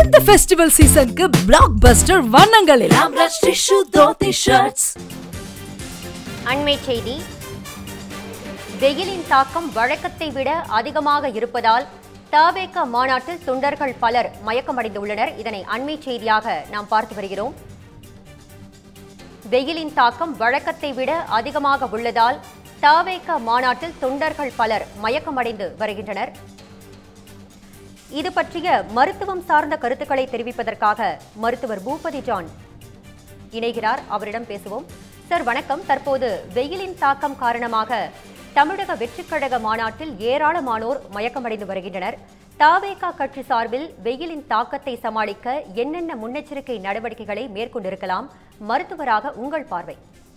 இந்த ஃபெஸ்டிவல் சீசனுக்கு பிளாக் பஸ்டர் வண்ணங்களில் ஆம்ரஷ் டிஷ்யூ தோத்தி ஷர்ட்ஸ் அண்மை செய்தி வெயிலின் தாக்கம் வழக்கத்தை விட அதிகமாக இருப்பதால் தவேக மாநாட்டில் தொண்டர்கள் பலர் மயக்கமடைந்துள்ளனர் இதனை அண்மை செய்தியாக நாம் பார்த்து வருகிறோம் வெயிலின் தாக்கம் வழக்கத்தை விட அதிகமாக உள்ளதால் தவேக மாநாட்டில் தொண்டர்கள் பலர் மயக்கமடைந்து வருகின்றனர் இது பற்றிய மருத்துவம் சார்ந்த கருத்துக்களை தெரிவிப்பதற்காக மருத்துவர் பூபதி ஜான் இணைகிறார் அவரிடம் பேசுவோம் சார் வணக்கம் தற்போது வெயிலின் தாக்கம் காரணமாக தமிழக வெற்றிக் கழக மாநாட்டில் ஏராளமானோர் மயக்கமடைந்து வருகின்றனர் தாவேகா கட்சி சார்பில் வெயிலின் தாக்கத்தை சமாளிக்க என்னென்ன முன்னெச்சரிக்கை நடவடிக்கைகளை மேற்கொண்டிருக்கலாம் மருத்துவராக உங்கள் பார்வை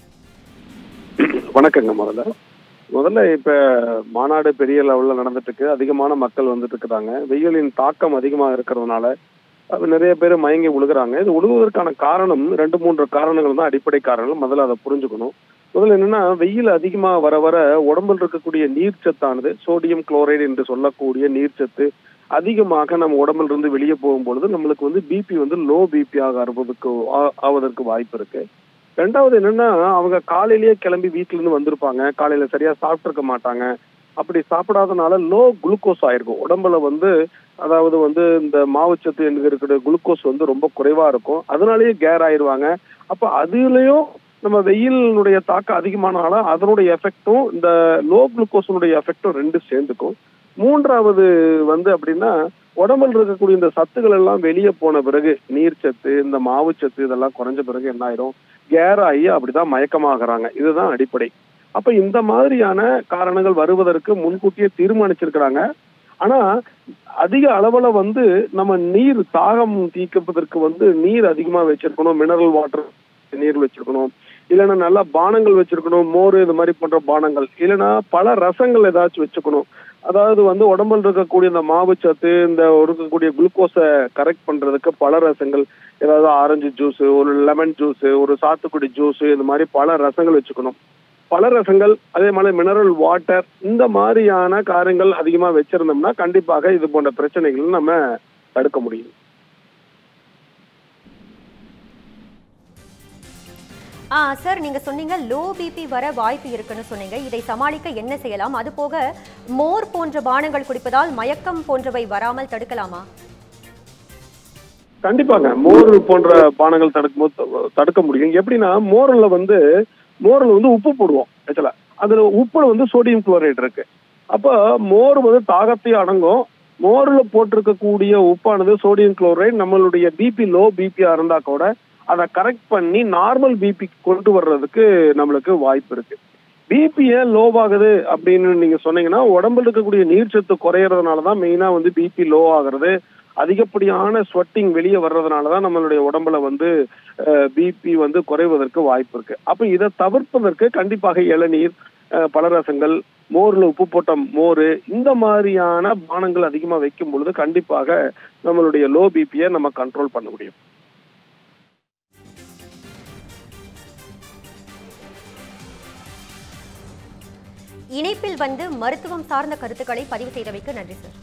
வணக்கங்க முதல்ல முதல்ல இப்ப மாநாடு பெரிய லெவல்ல நடந்துட்டு இருக்கு அதிகமான மக்கள் வந்துட்டு இருக்கிறாங்க வெயிலின் தாக்கம் அதிகமா இருக்கிறதுனால அது நிறைய பேர் மயங்கி விழுகிறாங்க இது விழுவதற்கான காரணம் ரெண்டு மூன்று காரணங்கள் தான் அடிப்படை காரணங்கள் முதல்ல அதை புரிஞ்சுக்கணும் முதல்ல என்னன்னா வெயில் அதிகமா வர வர உடம்பில் இருக்கக்கூடிய நீர்ச்சத்தானது சோடியம் குளோரைடு என்று சொல்லக்கூடிய நீர்ச்சத்து அதிகமாக நம்ம உடம்புல இருந்து வெளியே போகும்பொழுது நம்மளுக்கு வந்து பிபி வந்து லோ பிபி ஆக ஆகுவதற்கு ஆ- ஆவதற்கு வாய்ப்பு இருக்கு ரெண்டாவது என்னன்னா அவங்க காலையிலேயே கிளம்பி வீட்டுல இருந்து வந்திருப்பாங்க காலையில சரியா சாப்பிட்டிருக்க மாட்டாங்க அப்படி சாப்பிடாதனால லோ குளுக்கோஸ் ஆயிருக்கும் உடம்புல வந்து அதாவது வந்து இந்த மாவுச்சத்து என்கிற குளுக்கோஸ் வந்து ரொம்ப குறைவா இருக்கும் அதனாலேயே கேர் ஆயிருவாங்க அப்ப அதுலயும் நம்ம வெயிலினுடைய தாக்கம் அதிகமானால அதனுடைய எஃபெக்டும் இந்த லோ குளுக்கோஸினுடைய எஃபெக்டும் ரெண்டு சேர்ந்துக்கும் மூன்றாவது வந்து அப்படின்னா உடம்புல இருக்கக்கூடிய இந்த சத்துக்கள் எல்லாம் வெளியே போன பிறகு நீர்ச்சத்து இந்த மாவுச்சத்து இதெல்லாம் குறைஞ்ச பிறகு என்ன ஆயிரும் கேர் ஆகி அப்படிதான் மயக்கமாகறாங்க இதுதான் அடிப்படை அப்ப இந்த மாதிரியான காரணங்கள் வருவதற்கு முன்கூட்டியே தீர்மானிச்சிருக்கிறாங்க ஆனா அதிக அளவுல வந்து நம்ம நீர் தாகம் தீர்ப்பதற்கு வந்து நீர் அதிகமா வச்சிருக்கணும் மினரல் வாட்டர் நீர் வச்சிருக்கணும் இல்லைன்னா நல்லா பானங்கள் வச்சிருக்கணும் மோர் இது மாதிரி போன்ற பானங்கள் இல்லைன்னா பல ரசங்கள் ஏதாச்சும் வச்சுக்கணும் அதாவது வந்து உடம்புல இருக்கக்கூடிய இந்த மாவுச்சத்து இந்த இருக்கக்கூடிய குளுக்கோஸை கரெக்ட் பண்றதுக்கு பல ரசங்கள் ஏதாவது ஆரஞ்சு ஜூஸ் ஒரு லெமன் ஜூஸ் ஒரு சாத்துக்குடி ஜூஸ் இந்த மாதிரி பல ரசங்கள் வச்சுக்கணும் பல ரசங்கள் அதே மாதிரி மினரல் வாட்டர் இந்த மாதிரியான காரியங்கள் அதிகமா வச்சிருந்தோம்னா கண்டிப்பாக இது போன்ற பிரச்சனைகள் நம்ம தடுக்க முடியும் ஆ சார் நீங்க சொன்னீங்க லோ பிபி வர வாய்ப்பு இருக்குன்னு சொன்னீங்க இதை சமாளிக்க என்ன செய்யலாம் அது போக மோர் போன்ற பானங்கள் குடிப்பதால் மயக்கம் போன்றவை வராமல் தடுக்கலாமா கண்டிப்பாங்க மோர் போன்ற பானங்கள் தடுக்கும் போது தடுக்க முடியும் எப்படின்னா மோர்ல வந்து மோர்ல வந்து உப்பு போடுவோம் ஆக்சுவலா அதுல உப்புல வந்து சோடியம் குளோரைடு இருக்கு அப்ப மோர் வந்து தாகத்தை அடங்கும் மோர்ல போட்டிருக்கக்கூடிய உப்பானது சோடியம் குளோரைடு நம்மளுடைய பிபி லோ பிபியா இருந்தா கூட அதை கரெக்ட் பண்ணி நார்மல் பிபி கொண்டு வர்றதுக்கு நம்மளுக்கு வாய்ப்பு இருக்கு பிபி ஏன் லோ ஆகுது அப்படின்னு நீங்க சொன்னீங்கன்னா உடம்புல இருக்கக்கூடிய நீர்ச்சத்து குறையறதுனால தான் மெயினா வந்து பிபி லோ ஆகுறது அதிகப்படியான ஸ்வெட்டிங் வெளியே வர்றதுனால தான் நம்மளுடைய உடம்புல வந்து பிபி வந்து குறைவதற்கு வாய்ப்பு இருக்கு அப்ப இதை தவிர்ப்பதற்கு கண்டிப்பாக இளநீர் அஹ், பலரசங்கள் மோர்ல உப்பு போட்ட மோர் இந்த மாதிரியான பானங்கள் அதிகமா வைக்கும் பொழுது கண்டிப்பாக நம்மளுடைய லோ பிபியை நம்ம கண்ட்ரோல் பண்ண முடியும் இணைப்பில் வந்து மருத்துவம் சார்ந்த கருத்துக்களை பதிவு செய்தவைக்கு நன்றி சார்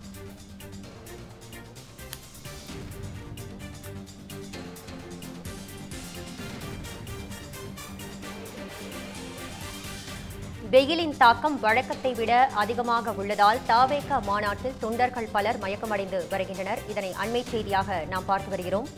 வெயிலின் தாக்கம் வழக்கத்தை விட அதிகமாக உள்ளதால் தாவேக மாநாட்டில் தொண்டர்கள் பலர் மயக்கமடைந்து வருகின்றனர் இதனை அண்மை செய்தியாக நாம் பார்த்து வருகிறோம்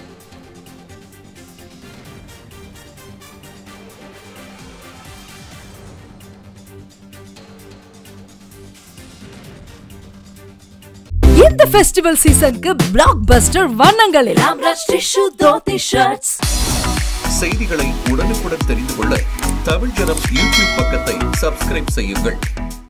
இந்த ஃபெஸ்டிவல் சீசனுக்கு பிளாக் பஸ்டர் வண்ணங்களில் ஆம்ரஷ் டிஷ்யூ தோத்தி ஷர்ட்ஸ் செய்திகளை உடனுக்குடன் தெரிந்து கொள்ள தமிழ் ஜனம் யூடியூப் பக்கத்தை சப்ஸ்கிரைப் செய்யுங்கள்